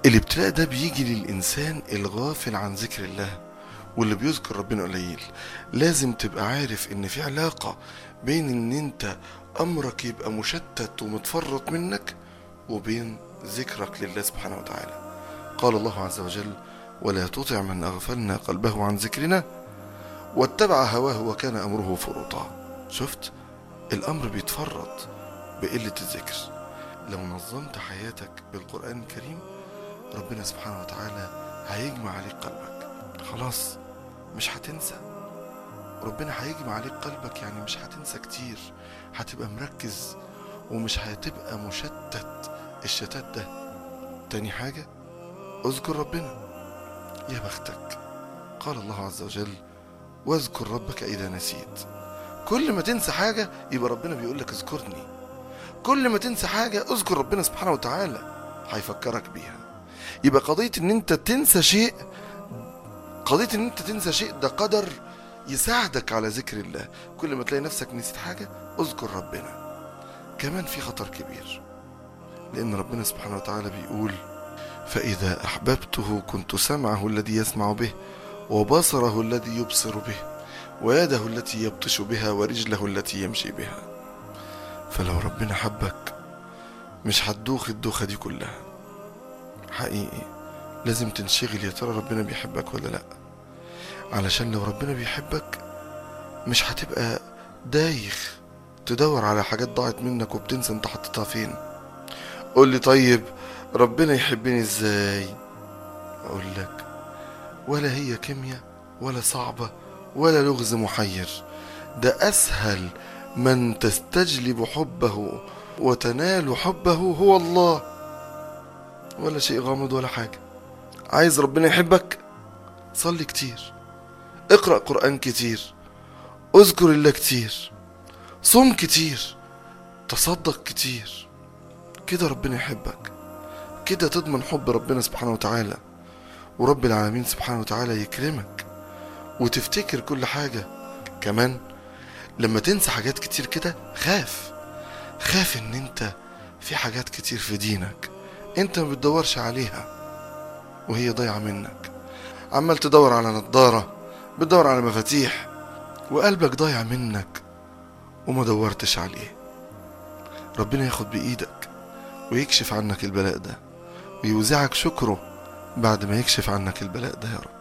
الابتلاء ده بيجي للإنسان الغافل عن ذكر الله واللي بيذكر ربنا قليل لازم تبقى عارف ان في علاقة بين ان انت امرك يبقى مشتت ومتفرط منك وبين ذكرك لله سبحانه وتعالى قال الله عز وجل ولا تطع من اغفلنا قلبه عن ذكرنا واتبع هواه وكان امره فرطا شفت الامر بيتفرط بقلة الذكر لو نظمت حياتك بالقرآن الكريم ربنا سبحانه وتعالى هيجمع عليك قلبك خلاص مش هتنسى ربنا هيجمع عليك قلبك يعني مش هتنسى كتير هتبقى مركز ومش هتبقى مشتت الشتات ده تاني حاجة اذكر ربنا يا بختك قال الله عز وجل واذكر ربك إذا نسيت كل ما تنسى حاجة يبقى ربنا بيقول لك اذكرني كل ما تنسى حاجة اذكر ربنا سبحانه وتعالى هيفكرك بيها يبقى قضية ان انت تنسى شيء قضية ان انت تنسى شيء ده قدر يساعدك على ذكر الله كل ما تلاقي نفسك نسيت حاجة اذكر ربنا كمان في خطر كبير لان ربنا سبحانه وتعالى بيقول فإذا أحببته كنت سمعه الذي يسمع به وبصره الذي يبصر به ويده التي يبطش بها ورجله التي يمشي بها فلو ربنا حبك مش هتدوخ الدوخة دي كلها حقيقي لازم تنشغل يا ترى ربنا بيحبك ولا لا علشان لو ربنا بيحبك مش هتبقى دايخ تدور على حاجات ضاعت منك وبتنسى انت حطيتها فين قول لي طيب ربنا يحبني ازاي اقول لك ولا هي كيمياء ولا صعبة ولا لغز محير ده اسهل من تستجلب حبه وتنال حبه هو الله ولا شيء غامض ولا حاجة عايز ربنا يحبك صلي كتير اقرأ قرآن كتير اذكر الله كتير صوم كتير تصدق كتير كده ربنا يحبك كده تضمن حب ربنا سبحانه وتعالى ورب العالمين سبحانه وتعالى يكرمك وتفتكر كل حاجة كمان لما تنسى حاجات كتير كده خاف خاف ان انت في حاجات كتير في دينك انت ما بتدورش عليها وهي ضايعة منك عمال تدور على نظارة بتدور على مفاتيح وقلبك ضايع منك وما دورتش عليه ربنا ياخد بإيدك ويكشف عنك البلاء ده ويوزعك شكره بعد ما يكشف عنك البلاء ده يا رب